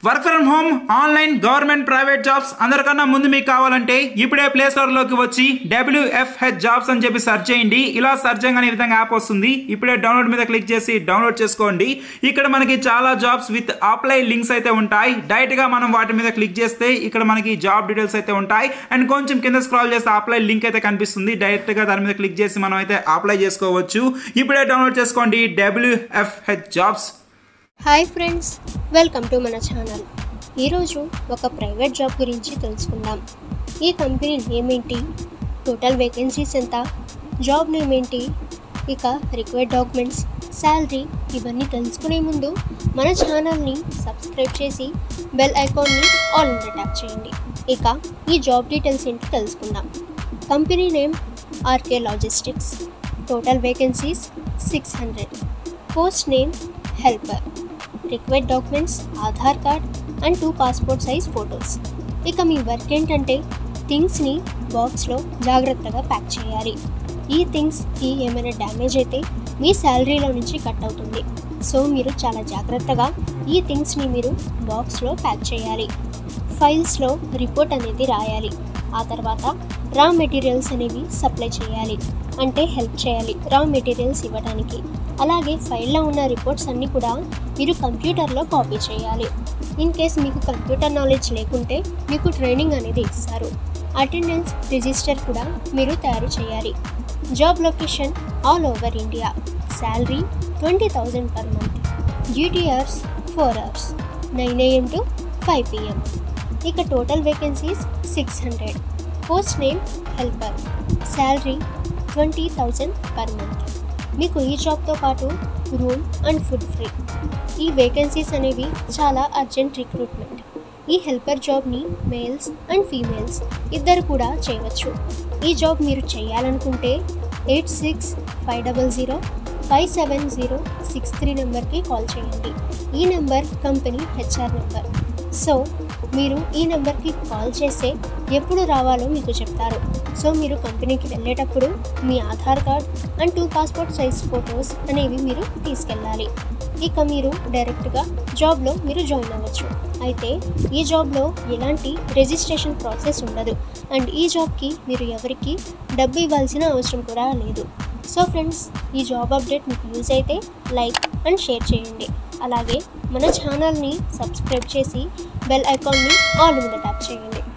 work from home online government private jobs అందరికన్నా ముందు మీకు కావాలంటే ఇప్పుడే ప్లే స్టోర్ లోకి వచ్చి డబ్ల్యూఎఫ్హెచ్ జాబ్స్ అని చెప్పి సెర్చ్ చేయండి ఇలా సెర్చ్ చేయగానే ఈ విధంగా యాప్ వస్తుంది ఇప్పుడే డౌన్లోడ్ మీద క్లిక్ చేసి డౌన్లోడ్ చేసుకోండి ఇక్కడ మనకి చాలా జాబ్స్ విత్ అప్లై లింక్స్ అయితే ఉంటాయి డైరెక్ట్ గా మనం వాటి మీద క్లిక్ చేస్తే ఇక్కడ మనకి జాబ్ డీటెయిల్స్ అయితే ఉంటాయి అండ్ కొంచెం కింద స్క్రాల్ చేస్తే అప్లై లింక్ అయితే కనిపిస్తుంది డైరెక్ట్ గా దాని మీద క్లిక్ చేసి మనం అయితే అప్లై చేసుకోవచ్చు ఇప్పుడే డౌన్లోడ్ చేసుకోండి WFH jobs hi friends welcome to మన ఛానల్ ఈరోజు ఒక ప్రైవేట్ జాబ్ గురించి తెలుసుకుందాం ఈ కంపెనీ నేమ్ ఏంటి టోటల్ వేకెన్సీస్ ఎంత జాబ్ నేమ్ ఏంటి ఇక రిక్వైర్డ్ డాక్యుమెంట్స్ శాలరీ ఇవన్నీ తెలుసుకునే ముందు మన ఛానల్ని సబ్స్క్రైబ్ చేసి బెల్ ఐకాన్ని ఆల్ ఇంటర్ ట్యాప్ చేయండి ఇక ఈ జాబ్ డీటెయిల్స్ ఏంటి తెలుసుకుందాం company name RK logistics total vacancies six hundred post name helper required documents Aadhaar card and two passport size photos ఇక మీ వర్క్ ఏంటంటే థింగ్స్ని బాక్స్లో జాగ్రత్తగా ప్యాక్ చేయాలి ఈ థింగ్స్కి ఏమైనా డ్యామేజ్ అయితే మీ శాలరీలో నుంచి కట్ అవుతుంది సో మీరు చాలా జాగ్రత్తగా ఈ థింగ్స్ని మీరు బాక్స్లో ప్యాక్ చేయాలి ఫైల్స్లో రిపోర్ట్ అనేది రాయాలి ఆ తర్వాత రా మెటీరియల్స్ అనేవి సప్లై చేయాలి అంటే హెల్ప్ చేయాలి రా మెటీరియల్స్ ఇవ్వడానికి అలాగే ఫైల్లో ఉన్న రిపోర్ట్స్ అన్నీ కూడా మీరు కంప్యూటర్లో కాపీ చేయాలి ఇన్ కేస్ మీకు కంప్యూటర్ నాలెడ్జ్ లేకుంటే మీకు ట్రైనింగ్ అనేది ఇస్తారు అటెండెన్స్ రిజిస్టర్ కూడా మీరు తయారు చేయాలి job location all over India salary twenty thousand per month duty hours four hours nine AM to five PM ఇక total vacancies six hundred post name helper salary twenty thousand per month మీకు ఈ జాబ్తో పాటు room and food free ఈ vacancies అనేవి చాలా urgent recruitment ఈ helper జాబ్ని మేల్స్ అండ్ ఫీమేల్స్ ఇద్దరు కూడా చేయవచ్చు ఈ జాబ్ మీరు చేయాలనుకుంటే eight six five double zero five seven zero six three నెంబర్కి కాల్ చేయండి ఈ number company HR number so మీరు ఈ నెంబర్కి కాల్ చేస్తే ఎప్పుడు రావాలో మీకు చెప్తారు సో మీరు కంపెనీకి వెళ్ళేటప్పుడు మీ Aadhaar card and two passport size photos అనేవి మీరు తీసుకెళ్ళాలి ఇక మీరు డైరెక్ట్గా జాబ్లో మీరు జాయిన్ అవ్వచ్చు అయితే ఈ జాబ్లో ఎలాంటి రిజిస్ట్రేషన్ ప్రాసెస్ ఉండదు అండ్ ఈ జాబ్కి మీరు ఎవరికి డబ్బు ఇవ్వాల్సిన అవసరం కూడా లేదు సో ఫ్రెండ్స్ ఈ జాబ్ అప్డేట్ మీకు యూజ్ అయితే లైక్ అండ్ షేర్ చేయండి అలాగే మన ఛానల్ని సబ్స్క్రైబ్ చేసి బెల్ ఐకాన్ని ఆల్ మీద ట్యాప్ చేయండి